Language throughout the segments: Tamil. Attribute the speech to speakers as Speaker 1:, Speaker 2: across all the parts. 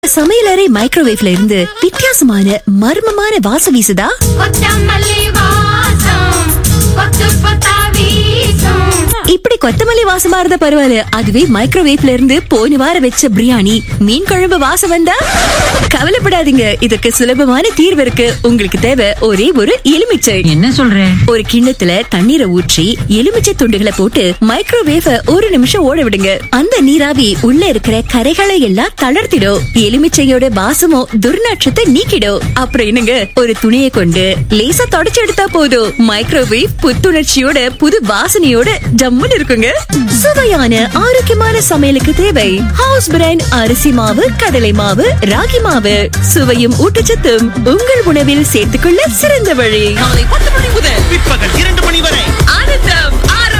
Speaker 1: சமையலறை மைக்ரோவேவ்ல இருந்து வித்தியாசமான மர்மமான வாசம் வீசுதா
Speaker 2: கொத்தமல்லி வாசம் கொத்து கொத்தா வீசும்
Speaker 1: இப்படி கொத்தமல்லி வாசமா இருந்தா பரவாயில்ல அதுவே மைக்ரோவேவ்ல இருந்து போன வாரம் வச்ச பிரியாணி மீன் குழம்பு வாசம் வந்தா கவலைப்படாதீங்க இதுக்கு சுலபமான தீர்வு இருக்கு உங்களுக்கு தேவை ஒரே ஒரு எலுமிச்சை
Speaker 3: என்ன சொல்ற
Speaker 1: ஒரு கிண்ணத்துல தண்ணீரை ஊற்றி எலுமிச்சை துண்டுகளை போட்டு மைக்ரோவேவ ஒரு நிமிஷம் ஓட விடுங்க அந்த நீராவி உள்ள இருக்கிற கரைகளை எல்லாம் தளர்த்திடும் எலுமிச்சையோட வாசமும் துர்நாற்றத்தை நீக்கிடும் அப்புறம் என்னங்க ஒரு துணியை கொண்டு லேசா தொடச்சு எடுத்தா போதும் மைக்ரோவேவ் புத்துணர்ச்சியோட புது வாசனையோட ஜம்முன்னு இருக்குங்க சுவையான ஆரோக்கியமான சமையலுக்கு தேவை ஹவுஸ் பிராண்ட் அரிசி மாவு கடலை மாவு ராகி மாவு சுவையும் ஊட்டச்சத்தும் உங்கள் உணவில் சேர்த்துக்கொள்ள சிறந்த வழி
Speaker 4: காலை பத்து மணி முதல்
Speaker 5: பிற்பகல் இரண்டு மணி வரை
Speaker 4: ஆனந்தம்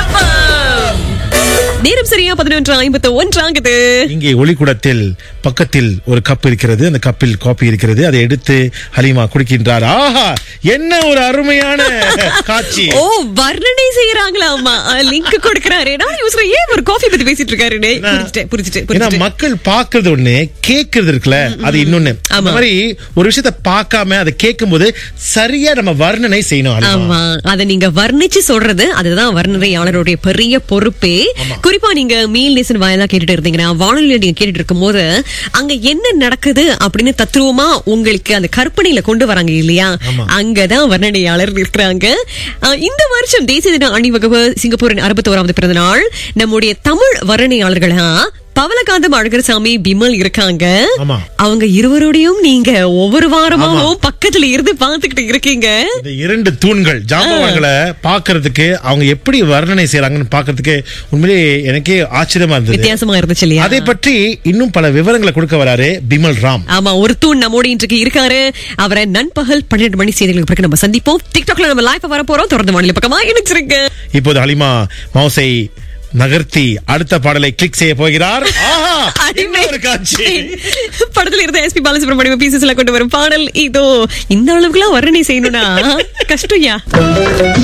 Speaker 4: ஆரம்பம் நேரம் சரியா பதினொன்று ஐம்பத்து ஒன்றாகுது
Speaker 5: இங்கே ஒளிக்குடத்தில் பக்கத்தில் ஒரு கப் இருக்கிறது அந்த கப்பில் காபி இருக்கிறது அதை எடுத்து ஹலிமா குடிக்கின்றார் ஆஹா என்ன ஒரு அருமையான காட்சி
Speaker 4: ஓ வர்ணனை செய்யறாங்களாமா லிங்க் கொடுக்கறாரு நான் யோசிக்கிறேன் ஏன் ஒரு காஃபி பத்தி பேசிட்டு இருக்காருன்னு
Speaker 5: ஏன்னா-
Speaker 4: புரிஞ்சுட்டேன் புரிஞ்சுட்டேன்
Speaker 5: ஏன்னா
Speaker 4: புரிஞ்சுட்டேன்
Speaker 5: மக்கள் பாக்குறது ஒண்ணு கேக்குறது இருக்குல்ல அது இன்னொன்னு
Speaker 4: ஆமா.
Speaker 5: அந்த மாதிரி ஒரு விஷயத்த பார்க்காம அதை கேட்கும் போது சரியா நம்ம வர்ணனை செய்யணும் ஹலிமா.
Speaker 4: ஆமா அத நீங்க வர்ணிச்சு சொல்றது அதுதான் வர்ணனையாளருடைய பெரிய பொறுப்பே குறிப்பா நீங்க மீல் நேசன் வாயிலா கேட்டுட்டு இருந்தீங்கன்னா வானொலியில நீங்க கேட்டுட்டு இருக்கும்போது அங்க என்ன நடக்குது அப்படின்னு தத்ரூபமா உங்களுக்கு அந்த கற்பனையில கொண்டு வராங்க இல்லையா
Speaker 5: ஆமா.
Speaker 4: அங்கதான் வர்ணனையாளர் இருக்கிறாங்க அஹ், இந்த வருஷம் தேசிய தின அணிவகுப்பு சிங்கப்பூரின் அறுபத்தோராவது பிறந்த நாள் நம்முடைய தமிழ் வர்ணனையாளர்களா பவலகாந்தம் அழகர்சாமி பிமல் இருக்காங்க
Speaker 5: ஆமா.
Speaker 4: அவங்க இருவரோடையும் நீங்க ஒவ்வொரு வாரமாவும் பக்கத்துல இருந்து பாத்துக்கிட்டு இருக்கீங்க
Speaker 5: இந்த இரண்டு தூண்கள் ஜாம்பவான்களை பாக்குறதுக்கு அவங்க எப்படி வர்ணனை செய்யறாங்கன்னு பாக்குறதுக்கு உண்மையிலேயே எனக்கே ஆச்சரியமா இருந்தது
Speaker 4: வித்தியாசமா இருந்துச்சு இல்லையா
Speaker 5: அதை பற்றி இன்னும் பல விவரங்களை கொடுக்க வராரு பிமல் ராம்
Speaker 4: ஆமா ஒரு தூண் நம்மோட இன்றைக்கு இருக்காரு அவரை நண்பகல் பன்னிரண்டு மணி செய்திகளுக்கு பிறகு நம்ம சந்திப்போம் டிக்டாக்ல நம்ம லைஃப் வர போறோம் தொடர்ந்து வானிலை பக்கமா இணைச்சிருங்க
Speaker 5: இப்போது ஹலிமா மவுசை நகர்த்தி அடுத்த பாடலை கிளிக் செய்ய போகிறார் ஆஹா, என்ன ஒரு காட்சி
Speaker 4: படத்துல இருந்த எஸ்பி பாலசுப்ரமணியம் பீசஸ்ல கொண்டு வரும் பாடல் இதோ இந்த அளவுக்குலாம் வர்ணனை செய்யணும்னா கஷ்டம்யா